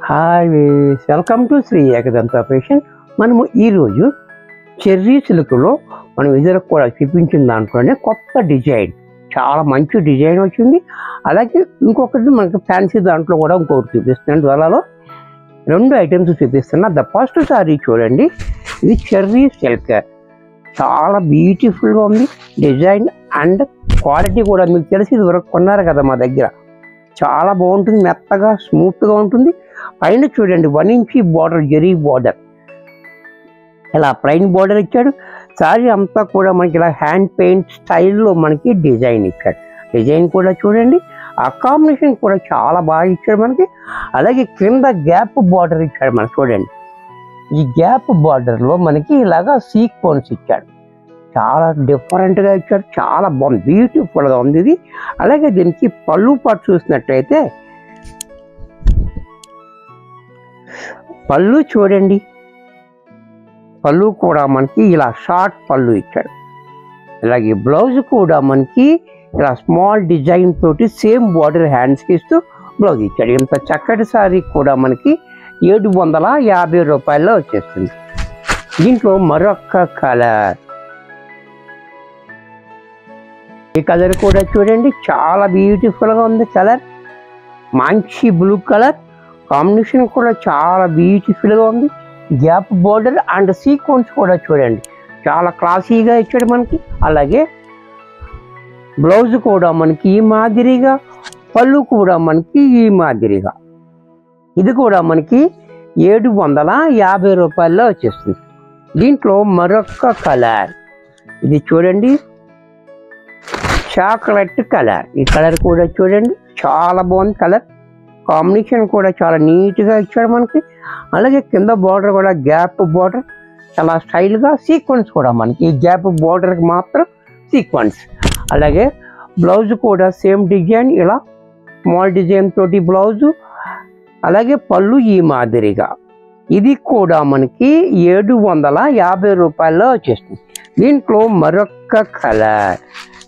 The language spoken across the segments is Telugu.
హాయ్ వేస్ welcome to Shri Ekadanta fashion మనము ఈరోజు చెర్రీ సిల్క్లో మనం ఇద్దరు కూడా చూపించిన దాంట్లోనే కొత్త డిజైన్ చాలా మంచి డిజైన్ వచ్చింది అలాగే ఇంకొకటి మనకి ఫ్యాన్సీ దాంట్లో కూడా ఇంకొకటి చూపిస్తున్నాను త్వరలో రెండు ఐటమ్స్ చూపిస్తున్నా ద ఫస్ట్ సారీ చూడండి ఇది చెర్రీ సిల్క్ చాలా బ్యూటిఫుల్గా ఉంది డిజైన్ అండ్ క్వాలిటీ కూడా మీకు తెలిసి ఇది వరకు కొన్నారు కదా మా దగ్గర చాలా బాగుంటుంది మెత్తగా స్మూత్గా ఉంటుంది పైన చూడండి one inch border zari border ఇలా ప్లైన్ బార్డర్ ఇచ్చాడు సారీ అంతా కూడా మనకి ఇలా హ్యాండ్ పెయింట్ స్టైల్లో మనకి డిజైన్ ఇచ్చాడు డిజైన్ కూడా చూడండి ఆ కాంబినేషన్ కూడా చాలా బాగా ఇచ్చాడు మనకి అలాగే కింద గ్యాప్ బార్డర్ ఇచ్చాడు మనకి చూడండి ఈ గ్యాప్ బార్డర్లో మనకి ఇలాగా సీక్వెన్స్ ఇచ్చాడు చాలా డిఫరెంట్గా ఇచ్చాడు చాలా బాగుంది బ్యూటిఫుల్గా ఉంది ఇది అలాగే దీనికి పళ్ళు పాటు చూసినట్టయితే పళ్ళు చూడండి పళ్ళు కూడా మనకి ఇలా షార్ట్ పళ్ళు ఇచ్చాడు అలాగే బ్లౌజ్ కూడా మనకి ఇలా స్మాల్ డిజైన్ తోటి సేమ్ బార్డర్ హ్యాండ్స్కి ఇస్తూ బ్లౌజ్ ఇచ్చాడు ఇంత చక్కటి సారీ కూడా మనకి ఏడు వందల యాభై రూపాయల్లో వచ్చేస్తుంది దీంట్లో మరొక కలర్ ఈ కలర్ కూడా చూడండి చాలా బ్యూటిఫుల్గా ఉంది కలర్ మంచి బ్లూ కలర్ కాంబినేషన్ కూడా చాలా బ్యూటిఫుల్గా ఉంది గ్యాప్ బోర్డర్ అండ్ సీక్వెన్స్ కూడా చూడండి చాలా క్లాసీగా ఇచ్చాడు మనకి అలాగే బ్లౌజ్ కూడా మనకి ఈ మాదిరిగా పళ్ళు కూడా మనకి ఈ మాదిరిగా ఇది కూడా మనకి ఏడు వందల యాభై రూపాయల్లో వచ్చేస్తుంది దీంట్లో మరొక కలర్ ఇది చూడండి చాక్లెట్ కలర్ ఈ కలర్ కూడా చూడండి చాలా బాగుంది కలర్ కాంబినేషన్ కూడా చాలా నీట్గా ఇచ్చాడు మనకి అలాగే కింద బార్డర్ కూడా గ్యాప్ బార్డర్ చాలా స్టైల్గా సీక్వెన్స్ కూడా మనకి ఈ గ్యాప్ బార్డర్కి మాత్రం సీక్వెన్స్ అలాగే బ్లౌజ్ కూడా సేమ్ డిజైన్ ఇలా స్మాల్ డిజైన్ తోటి బ్లౌజు అలాగే పళ్ళు ఈ మాదిరిగా ఇది కూడా మనకి ఏడు వందల యాభై రూపాయల్లో వచ్చేస్తుంది దీంట్లో మరొక కలర్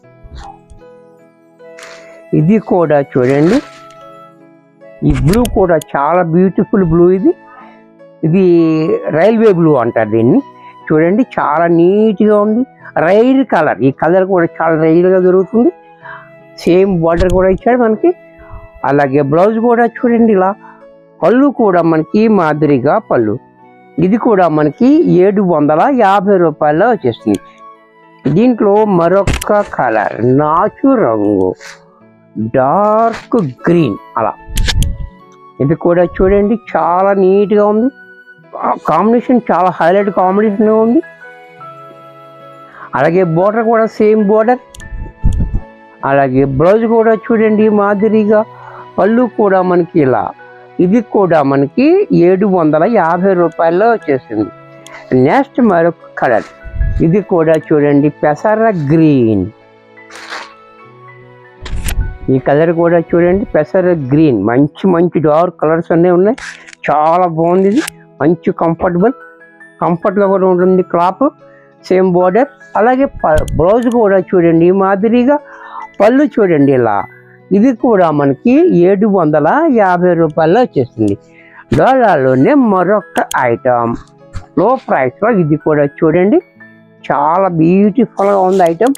ఇది కూడా చూడండి ఈ బ్లూ కూడా చాలా బ్యూటిఫుల్ బ్లూ ఇది ఇది రైల్వే బ్లూ అంటారు దీన్ని చూడండి చాలా నీట్గా ఉంది రైర్ కలర్ ఈ కలర్ కూడా చాలా రైల్గా దొరుకుతుంది సేమ్ బార్డర్ కూడా ఇచ్చాడు మనకి అలాగే బ్లౌజ్ కూడా చూడండి ఇలా పళ్ళు కూడా మనకి ఈ మాదిరిగా పళ్ళు ఇది కూడా మనకి ఏడు వందల యాభై రూపాయల్లో వచ్చేస్తుంది దీంట్లో మరొక కలర్ నాచు రంగు డార్క్ గ్రీన్ అలా ఇది కూడా చూడండి చాలా నీట్గా ఉంది కాంబినేషన్ చాలా హైలైట్ కాంబినేషన్ ఉంది అలాగే బోర్డర్ కూడా సేమ్ బోర్డర్ అలాగే బ్లౌజ్ కూడా చూడండి ఈ మాదిరిగా పళ్ళు కూడా మనకి ఇలా ఇది కూడా మనకి ఏడు వందల యాభై రూపాయల్లో వచ్చేసింది నెక్స్ట్ మరొక కలర్ ఇది కూడా చూడండి పెసర గ్రీన్ ఈ కలర్ కూడా చూడండి పెసర గ్రీన్ మంచి మంచి డార్క్ కలర్స్ అన్నీ ఉన్నాయి చాలా బాగుంది ఇది మంచి కంఫర్టబుల్ కంఫర్ట్గా కూడా ఉంటుంది క్లాత్ సేమ్ బోర్డర్ అలాగే బ్లౌజ్ కూడా చూడండి ఈ మాదిరిగా పళ్ళు చూడండి ఇలా ఇది కూడా మనకి ఏడు వందల యాభై రూపాయల్లో వచ్చేస్తుంది డోలాలోనే మరొక ఐటమ్ లో ప్రైస్లో ఇది కూడా చూడండి చాలా బ్యూటిఫుల్గా ఉంది ఐటమ్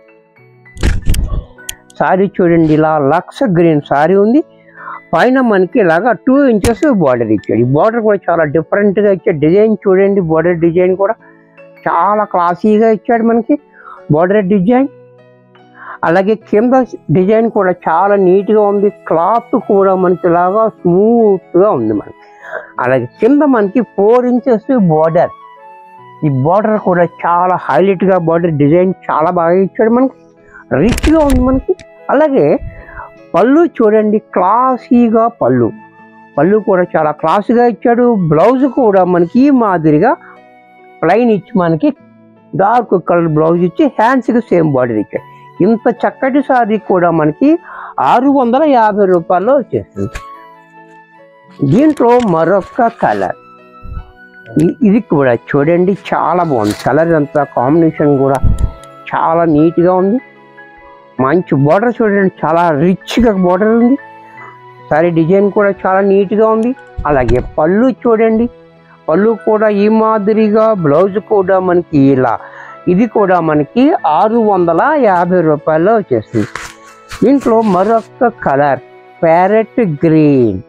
సారీ చూడండి ఇలా లక్స్ గ్రీన్ సారీ ఉంది పైన మనకి ఇలాగా టూ ఇంచెస్ బార్డర్ ఇచ్చాడు ఈ బార్డర్ కూడా చాలా డిఫరెంట్గా ఇచ్చాడు డిజైన్ చూడండి బార్డర్ డిజైన్ కూడా చాలా క్లాసీగా ఇచ్చాడు మనకి బార్డర్ డిజైన్ అలాగే కింద డిజైన్ కూడా చాలా నీట్గా ఉంది క్లాత్ కూడా మనకి ఇలాగా స్మూత్గా ఉంది మనకి అలాగే కింద మనకి ఫోర్ ఇంచెస్ బార్డర్ ఈ బార్డర్ కూడా చాలా హైలైట్గా బార్డర్ డిజైన్ చాలా బాగా ఇచ్చాడు మనకి రిచ్గా ఉంది మనకి అలాగే పళ్ళు చూడండి క్లాసీగా పళ్ళు పళ్ళు కూడా చాలా క్లాస్గా ఇచ్చాడు బ్లౌజ్ కూడా మనకి ఈ మాదిరిగా ప్లైన్ ఇచ్చి మనకి డార్క్ కలర్ బ్లౌజ్ ఇచ్చి హ్యాండ్స్కి సేమ్ బార్డర్ ఇచ్చాడు ఇంత చక్కటి సారీ కూడా మనకి ఆరు వందల యాభై రూపాయల్లో వచ్చేస్తుంది దీంట్లో మరొక కలర్ ఇది కూడా చూడండి చాలా బాగుంది కలర్ అంతా కాంబినేషన్ కూడా చాలా నీట్గా ఉంది మంచి బార్డర్ చూడండి చాలా రిచ్గా బార్డర్ ఉంది సారీ డిజైన్ కూడా చాలా నీట్గా ఉంది అలాగే పళ్ళు చూడండి పళ్ళు కూడా ఈ మాదిరిగా బ్లౌజ్ కూడా మనకి ఇలా ఇది కూడా మనకి ఆరు వందల యాభై రూపాయల్లో వచ్చేస్తుంది దీంట్లో మరొక కలర్ ప్యారెట్ గ్రీన్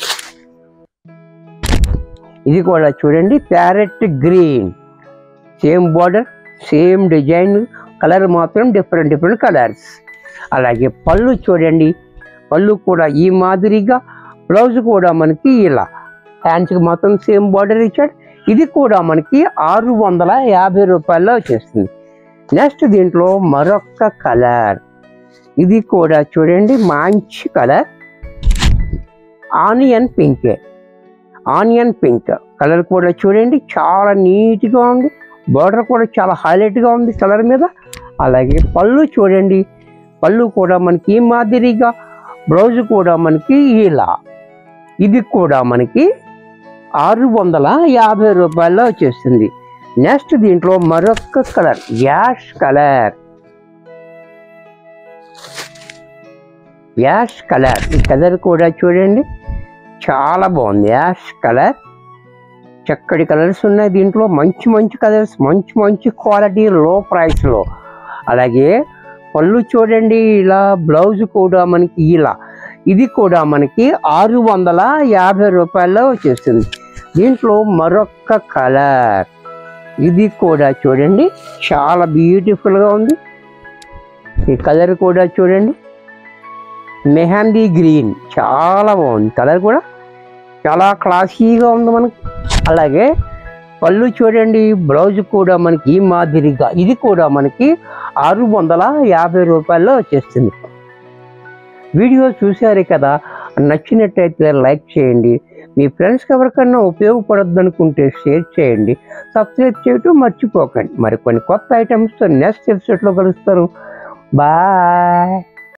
ఇది కూడా చూడండి parrot green same border same design colour మాత్రం డిఫరెంట్ డిఫరెంట్ కలర్స్ అలాగే పళ్ళు చూడండి పళ్ళు కూడా ఈ మాదిరిగా బ్లౌజ్ కూడా మనకి ఇలా హ్యాండ్స్కి మాత్రం సేమ్ బార్డర్ ఇచ్చాడు ఇది కూడా మనకి ఆరు వందల యాభై రూపాయల్లో వచ్చేస్తుంది నెక్స్ట్ దీంట్లో మరొక కలర్ ఇది కూడా చూడండి మంచి colour onion pink onion pink colour కూడా చూడండి చాలా నీట్గా ఉంది బార్డర్ కూడా చాలా హైలైట్గా ఉంది కలర్ మీద అలాగే పళ్ళు చూడండి పళ్ళు కూడా మనకి ఈ మాదిరిగా బ్లౌజ్ కూడా మనకి ఇలా ఇది కూడా మనకి ఆరు వందల యాభై రూపాయల్లో వచ్చేస్తుంది నెక్స్ట్ దీంట్లో మరొక colour ash colour ash colour ఈ కలర్ కూడా చూడండి చాలా బాగుంది యాష్ కలర్ చక్కటి కలర్స్ ఉన్నాయి దీంట్లో మంచి మంచి కలర్స్ మంచి మంచి క్వాలిటీ లో ప్రైస్లో అలాగే పళ్ళు చూడండి ఇలా బ్లౌజ్ కూడా మనకి ఇలా ఇది కూడా మనకి ఆరు వందల యాభై రూపాయల్లో వచ్చేస్తుంది దీంట్లో మరొక కలర్ ఇది కూడా చూడండి చాలా బ్యూటిఫుల్గా ఉంది ఈ కలర్ కూడా చూడండి మెహందీ గ్రీన్ చాలా బాగుంది కలర్ కూడా చాలా క్లాసీగా ఉంది మనకి అలాగే పళ్ళు చూడండి బ్లౌజ్ కూడా మనకి ఈ మాదిరిగా ఇది కూడా మనకి ఆరు వందల యాభై రూపాయల్లో వచ్చేస్తుంది వీడియో చూశారు కదా నచ్చినట్టయితే లైక్ చేయండి మీ ఫ్రెండ్స్కి ఎవరికన్నా ఉపయోగపడద్దు అనుకుంటే షేర్ చేయండి సబ్స్క్రైబ్ చేయటం మర్చిపోకండి మరికొన్ని కొత్త ఐటమ్స్తో నెక్స్ట్ ఎపిసోడ్లో కలుస్తారు బాయ్